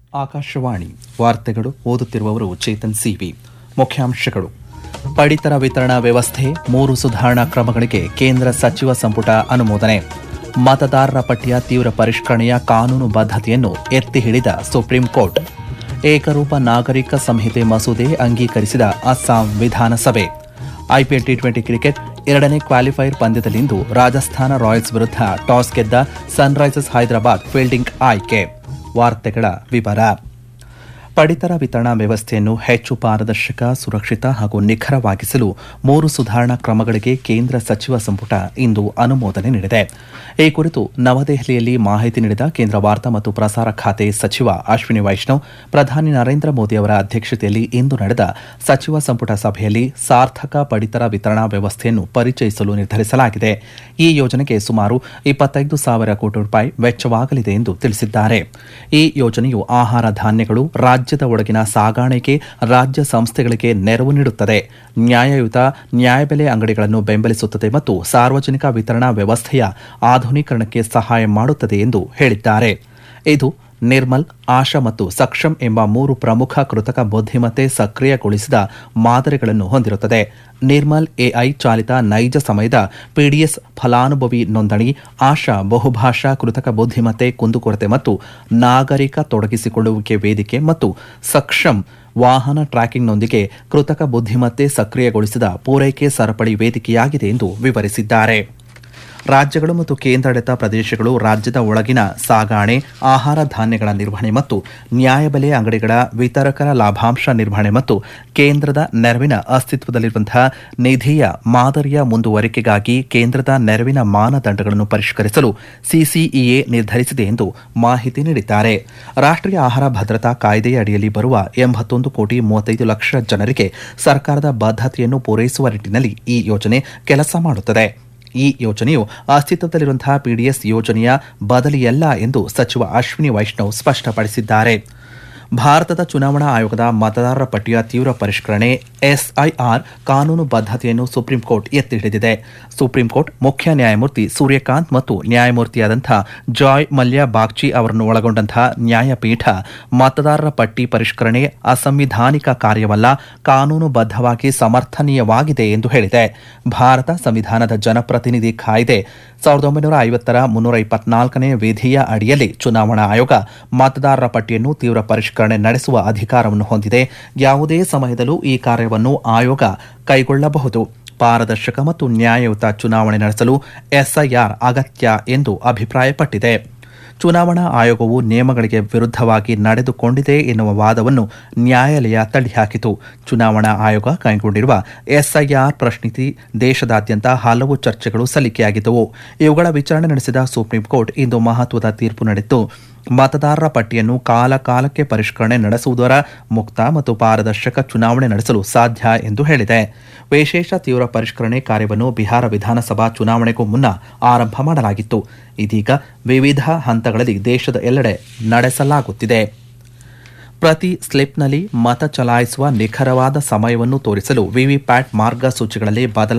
ಆಕಾಶವಾಣಿ ವಾರ್ತೆಗಳು ಓದುತ್ತಿರುವವರು ಚೇತನ್ ಸಿವಿ ಮುಖ್ಯಾಂಶಗಳು ಪಡಿತರ ವಿತರಣಾ ವ್ಯವಸ್ಥೆ ಮೂರು ಸುಧಾರಣಾ ಕ್ರಮಗಳಿಗೆ ಕೇಂದ್ರ ಸಚಿವ ಸಂಪುಟ ಅನುಮೋದನೆ ಮತದಾರರ ಪಟ್ಟಿಯ ತೀವ್ರ ಪರಿಷ್ಕರಣೆಯ ಕಾನೂನು ಬದ್ಧತೆಯನ್ನು ಎತ್ತಿ ಹಿಡಿದ ಸುಪ್ರೀಂ ಕೋರ್ಟ್ ಏಕರೂಪ ನಾಗರಿಕ ಸಂಹಿತೆ ಮಸೂದೆ ಅಂಗೀಕರಿಸಿದ ಅಸ್ಸಾಂ ವಿಧಾನಸಭೆ ಐಪಿಎಲ್ ಟಿ ಟ್ವೆಂಟಿ ಕ್ರಿಕೆಟ್ ಎರಡನೇ ಕ್ವಾಲಿಫೈರ್ ಪಂದ್ಯದಲ್ಲಿಂದು ರಾಜಸ್ಥಾನ ರಾಯಲ್ಸ್ ವಿರುದ್ಧ ಟಾಸ್ ಗೆದ್ದ ಸನ್ರೈಸರ್ಸ್ ಹೈದರಾಬಾದ್ ಫೀಲ್ಡಿಂಗ್ ಆಯ್ಕೆ ವಾರ್ತೆಗಳ ವಿವರ ಪಡಿತರ ವಿತರಣಾ ವ್ಯವಸ್ಥೆಯನ್ನು ಹೆಚ್ಚು ಪಾರದರ್ಶಕ ಸುರಕ್ಷಿತ ಹಾಗೂ ನಿಖರವಾಗಿಸಲು ಮೂರು ಸುಧಾರಣಾ ಕ್ರಮಗಳಿಗೆ ಕೇಂದ್ರ ಸಚಿವ ಸಂಪುಟ ಇಂದು ಅನುಮೋದನೆ ನೀಡಿದೆ ಈ ಕುರಿತು ನವದೆಹಲಿಯಲ್ಲಿ ಮಾಹಿತಿ ನೀಡಿದ ಕೇಂದ್ರ ವಾರ್ತಾ ಮತ್ತು ಪ್ರಸಾರ ಖಾತೆ ಸಚಿವ ಅಶ್ವಿನಿ ವೈಷ್ಣವ್ ಪ್ರಧಾನಿ ನರೇಂದ್ರ ಮೋದಿ ಅವರ ಅಧ್ಯಕ್ಷತೆಯಲ್ಲಿ ಇಂದು ನಡೆದ ಸಚಿವ ಸಂಪುಟ ಸಭೆಯಲ್ಲಿ ಸಾರ್ಥಕ ಪಡಿತರ ವಿತರಣಾ ವ್ಯವಸ್ಥೆಯನ್ನು ಪರಿಚಯಿಸಲು ನಿರ್ಧರಿಸಲಾಗಿದೆ ಈ ಯೋಜನೆಗೆ ಸುಮಾರು ಇಪ್ಪತ್ತೈದು ಸಾವಿರ ಕೋಟಿ ರೂಪಾಯಿ ವೆಚ್ಚವಾಗಲಿದೆ ಎಂದು ತಿಳಿಸಿದ್ದಾರೆ ಈ ಯೋಜನೆಯು ಆಹಾರ ಧಾನ್ಯಗಳು ರಾಜ್ಯದ ಒಳಗಿನ ಸಾಗಾಣಿಕೆ ರಾಜ್ಯ ಸಂಸ್ಥೆಗಳಿಗೆ ನೆರವು ನೀಡುತ್ತದೆ ನ್ಯಾಯಯುತ ನ್ಯಾಯಬೆಲೆ ಅಂಗಡಿಗಳನ್ನು ಬೆಂಬಲಿಸುತ್ತದೆ ಮತ್ತು ಸಾರ್ವಜನಿಕ ವಿತರಣಾ ವ್ಯವಸ್ಥೆಯ ಆಧುನೀಕರಣಕ್ಕೆ ಸಹಾಯ ಮಾಡುತ್ತದೆ ಎಂದು ಹೇಳಿದ್ದಾರೆ ಇದು ನಿರ್ಮಲ್ ಆಶಾ ಮತ್ತು ಸಕ್ಷಮ್ ಎಂಬ ಮೂರು ಪ್ರಮುಖ ಕೃತಕ ಬುದ್ಧಿಮತ್ತೆ ಸಕ್ರಿಯಗೊಳಿಸಿದ ಮಾದರಿಗಳನ್ನು ಹೊಂದಿರುತ್ತದೆ ನಿರ್ಮಲ್ ಎಐ ಚಾಲಿತ ನೈಜ ಸಮಯದ ಪಿಡಿಎಸ್ ಫಲಾನುಭವಿ ನೋಂದಣಿ ಆಶಾ ಬಹುಭಾಷಾ ಕೃತಕ ಬುದ್ಧಿಮತ್ತೆ ಕುಂದುಕೊರತೆ ಮತ್ತು ನಾಗರಿಕ ತೊಡಗಿಸಿಕೊಳ್ಳುವಿಕೆ ವೇದಿಕೆ ಮತ್ತು ಸಕ್ಷಮ್ ವಾಹನ ಟ್ರ್ಯಾಕಿಂಗ್ನೊಂದಿಗೆ ಕೃತಕ ಬುದ್ಧಿಮತ್ತೆ ಸಕ್ರಿಯಗೊಳಿಸಿದ ಪೂರೈಕೆ ಸರಪಳಿ ವೇದಿಕೆಯಾಗಿದೆ ಎಂದು ವಿವರಿಸಿದ್ದಾರೆ ರಾಜ್ಯಗಳು ಮತ್ತು ಕೇಂದ್ರಾಡಳಿತ ಪ್ರದೇಶಗಳು ರಾಜ್ಯದ ಒಳಗಿನ ಸಾಗಾಣೆ ಆಹಾರ ಧಾನ್ಯಗಳ ನಿರ್ವಹಣೆ ಮತ್ತು ನ್ಯಾಯಬೆಲೆ ಅಂಗಡಿಗಳ ವಿತರಕರ ಲಾಭಾಂಶ ನಿರ್ವಹಣೆ ಮತ್ತು ಕೇಂದ್ರದ ನೆರವಿನ ಅಸ್ತಿತ್ವದಲ್ಲಿರುವಂತಹ ನಿಧಿಯ ಮಾದರಿಯ ಮುಂದುವರಿಕೆಗಾಗಿ ಕೇಂದ್ರದ ನೆರವಿನ ಮಾನದಂಡಗಳನ್ನು ಪರಿಷ್ಕರಿಸಲು ಸಿಸಿಇಎ ನಿರ್ಧರಿಸಿದೆ ಎಂದು ಮಾಹಿತಿ ನೀಡಿದ್ದಾರೆ ರಾಷ್ಟ್ರೀಯ ಆಹಾರ ಭದ್ರತಾ ಕಾಯ್ದೆಯ ಅಡಿಯಲ್ಲಿ ಬರುವ ಎಂಬತ್ತೊಂದು ಕೋಟಿ ಮೂವತ್ತೈದು ಲಕ್ಷ ಜನರಿಗೆ ಸರ್ಕಾರದ ಬದ್ಧತೆಯನ್ನು ಪೂರೈಸುವ ನಿಟ್ಟಿನಲ್ಲಿ ಈ ಯೋಜನೆ ಕೆಲಸ ಮಾಡುತ್ತದೆ ಈ ಯೋಜನೆಯು ಅಸ್ತಿತ್ವದಲ್ಲಿರುವಂತಹ ಪಿಡಿಎಸ್ ಯೋಜನೆಯ ಬದಲಿಯಲ್ಲ ಎಂದು ಸಚಿವ ಅಶ್ವಿನಿ ವೈಷ್ಣವ್ ಸ್ಪಷ್ಟಪಡಿಸಿದ್ದಾರೆ ಭಾರತದ ಚುನಾವಣಾ ಆಯೋಗದ ಮತದಾರರ ಪಟ್ಟಿಯ ತೀವ್ರ ಪರಿಷ್ಕರಣೆ ಎಸ್ಐಆರ್ ಕಾನೂನು ಬದ್ಧತೆಯನ್ನು ಸುಪ್ರೀಂ ಕೋರ್ಟ್ ಎತ್ತಿ ಹಿಡಿದಿದೆ ಸುಪ್ರೀಂ ಕೋರ್ಟ್ ಮುಖ್ಯ ನ್ಯಾಯಮೂರ್ತಿ ಸೂರ್ಯಕಾಂತ್ ಮತ್ತು ನ್ಯಾಯಮೂರ್ತಿಯಾದಂಥ ಜಾಯ್ ಮಲ್ಯ ಬಾಗ್ಚಿ ಅವರನ್ನು ಒಳಗೊಂಡಂತಹ ನ್ಯಾಯಪೀಠ ಮತದಾರರ ಪಟ್ಟಿ ಪರಿಷ್ಕರಣೆ ಅಸಂವಿಧಾನಿಕ ಕಾರ್ಯವಲ್ಲ ಕಾನೂನುಬದ್ಧವಾಗಿ ಸಮರ್ಥನೀಯವಾಗಿದೆ ಎಂದು ಹೇಳಿದೆ ಭಾರತ ಸಂವಿಧಾನದ ಜನಪ್ರತಿನಿಧಿ ಕಾಯ್ದೆ ಸಾವಿರದ ಒಂಬೈನೂರ ಐವತ್ತರ ಮುನ್ನೂರ ಇಪ್ಪತ್ನಾಲ್ಕನೇ ವಿಧಿಯ ಅಡಿಯಲ್ಲಿ ಚುನಾವಣಾ ಆಯೋಗ ಮತದಾರರ ಪಟ್ಟಿಯನ್ನು ತೀವ್ರ ಪರಿಷ್ಕರಣೆ ನಡೆಸುವ ಅಧಿಕಾರವನ್ನು ಹೊಂದಿದೆ ಯಾವುದೇ ಸಮಯದಲ್ಲೂ ಈ ಕಾರ್ಯವನ್ನು ಆಯೋಗ ಕೈಗೊಳ್ಳಬಹುದು ಪಾರದರ್ಶಕ ಮತ್ತು ನ್ಯಾಯಯುತ ಚುನಾವಣೆ ನಡೆಸಲು ಎಸ್ಐಆರ್ ಅಗತ್ಯ ಎಂದು ಅಭಿಪ್ರಾಯಪಟ್ಟಿದೆ ಚುನಾವಣಾ ಆಯೋಗವು ನಿಯಮಗಳಿಗೆ ವಿರುದ್ಧವಾಗಿ ನಡೆದುಕೊಂಡಿದೆ ಎನ್ನುವ ವಾದವನ್ನು ನ್ಯಾಯಾಲಯ ತಳ್ಳಿಹಾಕಿತು ಚುನಾವಣಾ ಆಯೋಗ ಕೈಗೊಂಡಿರುವ ಎಸ್ಐಆರ್ ಪ್ರಶ್ನಿಸಿ ದೇಶದಾದ್ಯಂತ ಹಲವು ಚರ್ಚೆಗಳು ಸಲ್ಲಿಕೆಯಾಗಿದ್ದವು ಇವುಗಳ ವಿಚಾರಣೆ ನಡೆಸಿದ ಸುಪ್ರೀಂ ಕೋರ್ಟ್ ಇಂದು ಮಹತ್ವದ ತೀರ್ಪು ನೀಡಿದ್ದು ಮತದಾರರ ಪಟ್ಟಿಯನ್ನು ಕಾಲ ಕಾಲಕ್ಕೆ ಪರಿಷ್ಕರಣೆ ನಡೆಸುವುದರ ಮುಕ್ತ ಮತ್ತು ಪಾರದರ್ಶಕ ಚುನಾವಣೆ ನಡೆಸಲು ಸಾಧ್ಯ ಎಂದು ಹೇಳಿದೆ ವಿಶೇಷ ತೀವ್ರ ಪರಿಷ್ಕರಣೆ ಕಾರ್ಯವನ್ನು ಬಿಹಾರ ವಿಧಾನಸಭಾ ಚುನಾವಣೆಗೂ ಮುನ್ನ ಆರಂಭ ಮಾಡಲಾಗಿತ್ತು ಇದೀಗ ವಿವಿಧ ಹಂತಗಳಲ್ಲಿ ದೇಶದ ಎಲ್ಲೆಡೆ ನಡೆಸಲಾಗುತ್ತಿದೆ ಪ್ರತಿ ಸ್ಲಿಪ್ನಲ್ಲಿ ಮತ ಚಲಾಯಿಸುವ ನಿಖರವಾದ ಸಮಯವನ್ನು ತೋರಿಸಲು ವಿವಿಪ್ಯಾಟ್ ಮಾರ್ಗಸೂಚಿಗಳಲ್ಲಿ ಬದಲಾವಣೆ